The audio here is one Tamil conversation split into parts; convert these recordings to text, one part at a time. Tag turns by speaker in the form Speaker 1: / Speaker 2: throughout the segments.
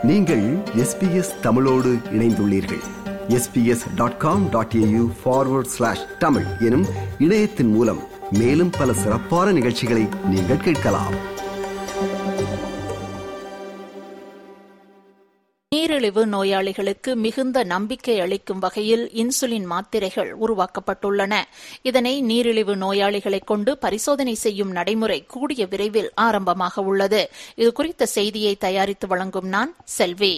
Speaker 1: நீங்கள் எஸ்பிஎஸ் தமிழோடு இணைந்துள்ளீர்கள் SBS dot com dot AU forward slash Tamil எனும் இணையத்தின் மூலம் மேலும் பல சிறப்பான நிகழ்ச்சிகளை நீங்கள் கேட்கலாம்
Speaker 2: நீரிழிவு நோயாளிகளுக்கு மிகுந்த நம்பிக்கை அளிக்கும் வகையில் இன்சுலின் மாத்திரைகள் உருவாக்கப்பட்டுள்ளன இதனை நீரிழிவு நோயாளிகளை கொண்டு பரிசோதனை செய்யும் நடைமுறை கூடிய விரைவில் ஆரம்பமாக உள்ளது இதுகுறித்த செய்தியை தயாரித்து வழங்கும் நான் செல்வி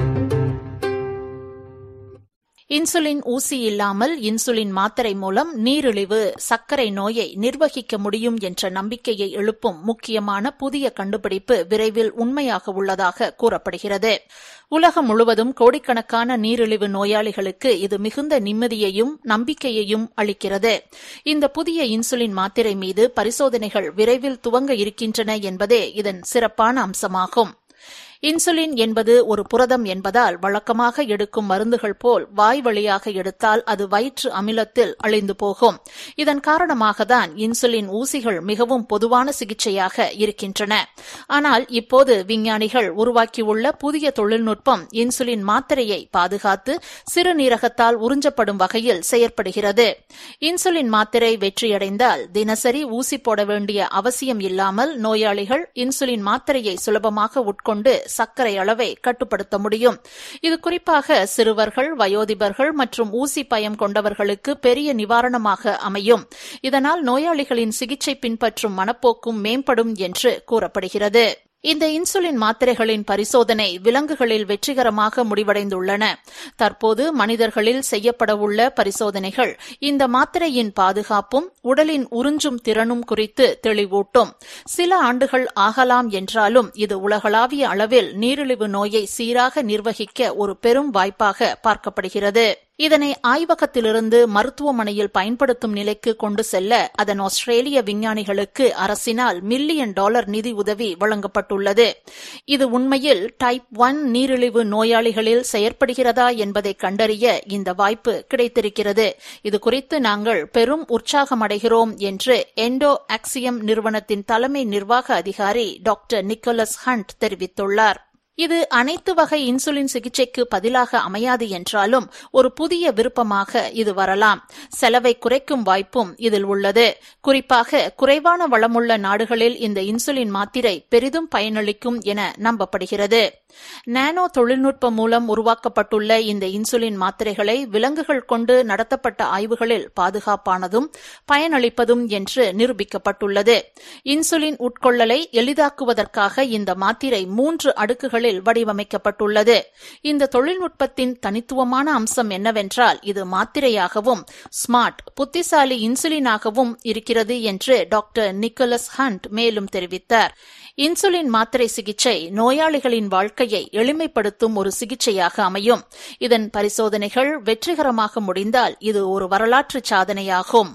Speaker 2: இன்சுலின் ஊசி இல்லாமல் இன்சுலின் மாத்திரை மூலம் நீரிழிவு சர்க்கரை நோயை நிர்வகிக்க முடியும் என்ற நம்பிக்கையை எழுப்பும் முக்கியமான புதிய கண்டுபிடிப்பு விரைவில் உண்மையாக உள்ளதாக கூறப்படுகிறது உலகம் முழுவதும் கோடிக்கணக்கான நீரிழிவு நோயாளிகளுக்கு இது மிகுந்த நிம்மதியையும் நம்பிக்கையையும் அளிக்கிறது இந்த புதிய இன்சுலின் மாத்திரை மீது பரிசோதனைகள் விரைவில் துவங்க இருக்கின்றன என்பதே இதன் சிறப்பான அம்சமாகும் இன்சுலின் என்பது ஒரு புரதம் என்பதால் வழக்கமாக எடுக்கும் மருந்துகள் போல் வாய் வழியாக எடுத்தால் அது வயிற்று அமிலத்தில் அழிந்து போகும் இதன் காரணமாக தான் இன்சுலின் ஊசிகள் மிகவும் பொதுவான சிகிச்சையாக இருக்கின்றன ஆனால் இப்போது விஞ்ஞானிகள் உருவாக்கியுள்ள புதிய தொழில்நுட்பம் இன்சுலின் மாத்திரையை பாதுகாத்து சிறுநீரகத்தால் உறிஞ்சப்படும் வகையில் செயற்படுகிறது இன்சுலின் மாத்திரை வெற்றியடைந்தால் தினசரி ஊசி போட வேண்டிய அவசியம் இல்லாமல் நோயாளிகள் இன்சுலின் மாத்திரையை சுலபமாக உட்கொண்டு சர்க்கரை அளவை கட்டுப்படுத்த முடியும் இது குறிப்பாக சிறுவர்கள் வயோதிபர்கள் மற்றும் ஊசி பயம் கொண்டவர்களுக்கு பெரிய நிவாரணமாக அமையும் இதனால் நோயாளிகளின் சிகிச்சை பின்பற்றும் மனப்போக்கும் மேம்படும் என்று கூறப்படுகிறது இந்த இன்சுலின் மாத்திரைகளின் பரிசோதனை விலங்குகளில் வெற்றிகரமாக முடிவடைந்துள்ளன தற்போது மனிதர்களில் செய்யப்படவுள்ள பரிசோதனைகள் இந்த மாத்திரையின் பாதுகாப்பும் உடலின் உறிஞ்சும் திறனும் குறித்து தெளிவூட்டும் சில ஆண்டுகள் ஆகலாம் என்றாலும் இது உலகளாவிய அளவில் நீரிழிவு நோயை சீராக நிர்வகிக்க ஒரு பெரும் வாய்ப்பாக பார்க்கப்படுகிறது இதனை ஆய்வகத்திலிருந்து மருத்துவமனையில் பயன்படுத்தும் நிலைக்கு கொண்டு செல்ல அதன் ஆஸ்திரேலிய விஞ்ஞானிகளுக்கு அரசினால் மில்லியன் டாலர் நிதி உதவி வழங்கப்பட்டுள்ளது இது உண்மையில் டைப் ஒன் நீரிழிவு நோயாளிகளில் செயற்படுகிறதா என்பதை கண்டறிய இந்த வாய்ப்பு கிடைத்திருக்கிறது இது குறித்து நாங்கள் பெரும் உற்சாகமடைகிறோம் என்று எண்டோ ஆக்சியம் நிறுவனத்தின் தலைமை நிர்வாக அதிகாரி டாக்டர் நிக்கோலஸ் ஹண்ட் தெரிவித்துள்ளார் இது அனைத்து வகை இன்சுலின் சிகிச்சைக்கு பதிலாக அமையாது என்றாலும் ஒரு புதிய விருப்பமாக இது வரலாம் செலவை குறைக்கும் வாய்ப்பும் இதில் உள்ளது குறிப்பாக குறைவான வளமுள்ள நாடுகளில் இந்த இன்சுலின் மாத்திரை பெரிதும் பயனளிக்கும் என நம்பப்படுகிறது நானோ தொழில்நுட்பம் மூலம் உருவாக்கப்பட்டுள்ள இந்த இன்சுலின் மாத்திரைகளை விலங்குகள் கொண்டு நடத்தப்பட்ட ஆய்வுகளில் பாதுகாப்பானதும் பயனளிப்பதும் என்று நிரூபிக்கப்பட்டுள்ளது இன்சுலின் உட்கொள்ளலை எளிதாக்குவதற்காக இந்த மாத்திரை மூன்று அடுக்குகளில் வடிவமைக்கப்பட்டுள்ளது இந்த தொழில்நுட்பத்தின் தனித்துவமான அம்சம் என்னவென்றால் இது மாத்திரையாகவும் ஸ்மார்ட் புத்திசாலி இன்சுலினாகவும் இருக்கிறது என்று டாக்டர் நிக்கோலஸ் ஹண்ட் மேலும் தெரிவித்தார் இன்சுலின் மாத்திரை சிகிச்சை நோயாளிகளின் வாழ்க்கையை எளிமைப்படுத்தும் ஒரு சிகிச்சையாக அமையும் இதன் பரிசோதனைகள் வெற்றிகரமாக முடிந்தால் இது ஒரு வரலாற்று சாதனையாகும்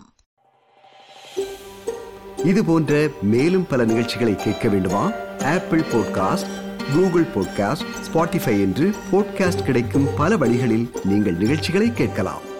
Speaker 1: இது போன்ற மேலும் பல நிகழ்ச்சிகளை கேட்க வேண்டுமா Apple podcast Google podcast Spotify என்று பாட்காஸ்ட் கிடைக்கும் பல வழிகளில் நீங்கள் நிகழ்ச்சிகளை கேட்கலாம்